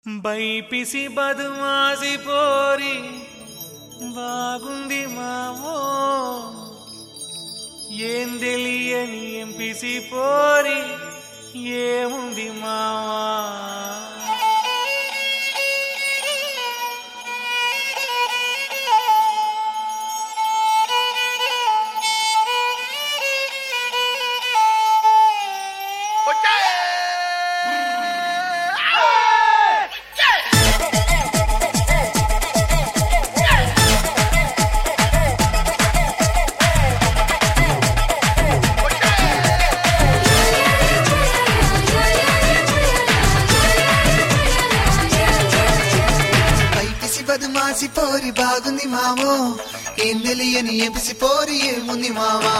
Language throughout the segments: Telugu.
బైపిసి బదుమాసి పోరి బాగుంది మావో ఏం తెలియని ఎంపిసి పోరి ఏముంది మావా బయటిసి బదుమాసి పోరి బాగుంది మావో ఏం తెలియని ఎపిసి పోరి ఏముంది మావా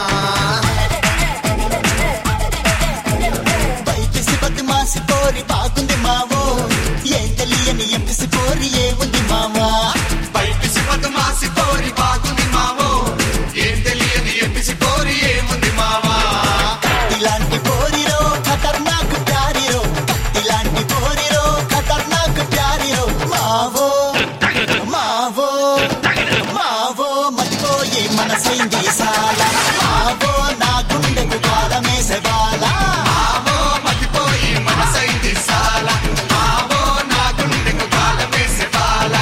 బయటిసి బద్మాసి పోరి బాగుంది మావో ఏం తెలియని ఎంపిసి పోరి ఏముంది మావా బయటిసి బదుమాసి పోరి బాగుంది మావో ఏం తెలియని ఎపిసి పోరి ఏముంది మావా ఇలాంటి పోరిరో ఖతర్నాక్ ప్యారిరో ఇలాంటి పోరిరో ఖతర్నాక్ ప్యారిరో మావో మావో మావో మతిపోయి మనసైంది సాల మావో నా గుండెకు కాలమేసే బాల మావో మతిపోయి మనసైంది సాల మావో నా గుండెకు కాలమేసే బాల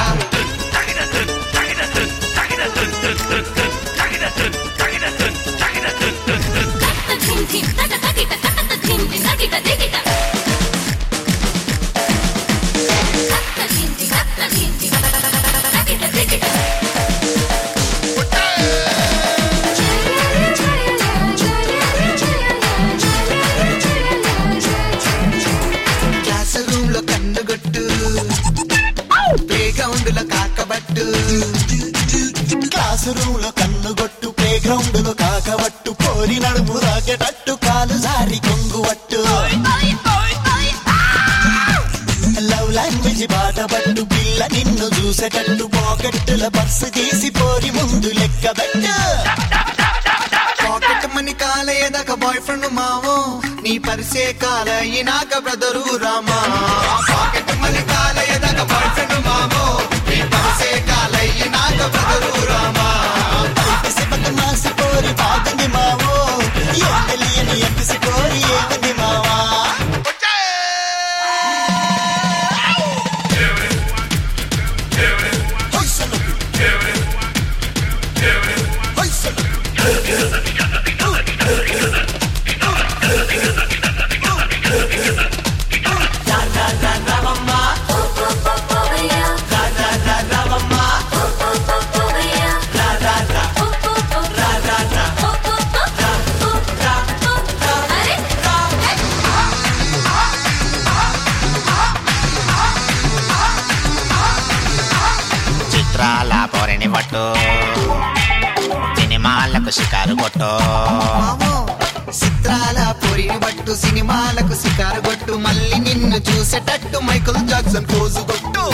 క్లాస్ రూమ్ లో కన్నుగొట్టు ప్లే గ్రౌండ్ లో కాకబట్టు క్లాసు రూమ్ లో కన్నుగొట్టు ప్లే గ్రౌండ్ లో కాకవట్టు కోరి నడుము రాగేటట్టు కాలు జారి కొంగువట్టు లవ్ లాంగ్వేజ్ బాటపట్టు పిల్ల నిన్ను చూసేటట్టు పాకెట్టుల పర్సు తీసి పోరి ముందు లెక్కబెట్టు పాకెట్ మనీ కాలేదాక బాయ్ ఫ్రెండ్ మావో నీ పరిసే కాలయినాక బ్రదరు రామా పాకెట్ మనీ కాలేదాక బాయ్ ఫ్రెండ్ మావో నీ పరిసే కాలయినాక బ్రదరు రామా పిసి మాసి పోరి బాగుంది మావో ఏం తెలియని ఎంపిసి పోరి ఏముంది మావా హొయ్సలు. హొయ్సలు. చిత్రాల పొరని పట్టు సినిమాలకు షికారు కొట్టు మావో చిత్రాల పొరిని బట్టు సినిమాలకు సికారు కొట్టు మళ్ళీ నిన్ను చూసేటట్టు మైకల్ జాక్సన్ పోజు కొట్టు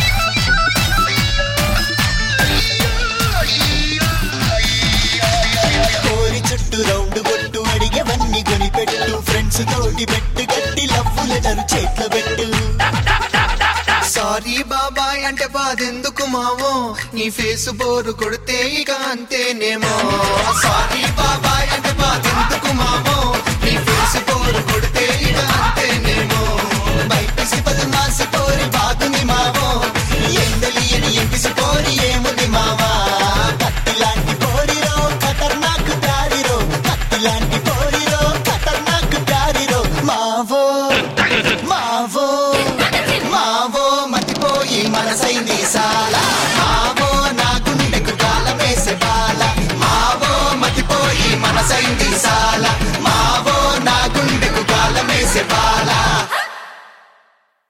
కోరి చుట్టూ రౌండ్ కొట్టు అడిగేవన్నీ కొనిపెట్టు ఫ్రెండ్స్ తోటి పెట్టు గట్టి లవ్వు లెటర్ చేతిలో పెట్టు సారీ బాబాయ్ అంటే బాధెందుకు మావో నీ ఫేస్ బోరు కొడితే ఇక అంతేనేమో సారీ బాబాయ్ అంటే బాధెందుకు మావో నీ ఫేస్ బోరు కొడితే ఇక అంతే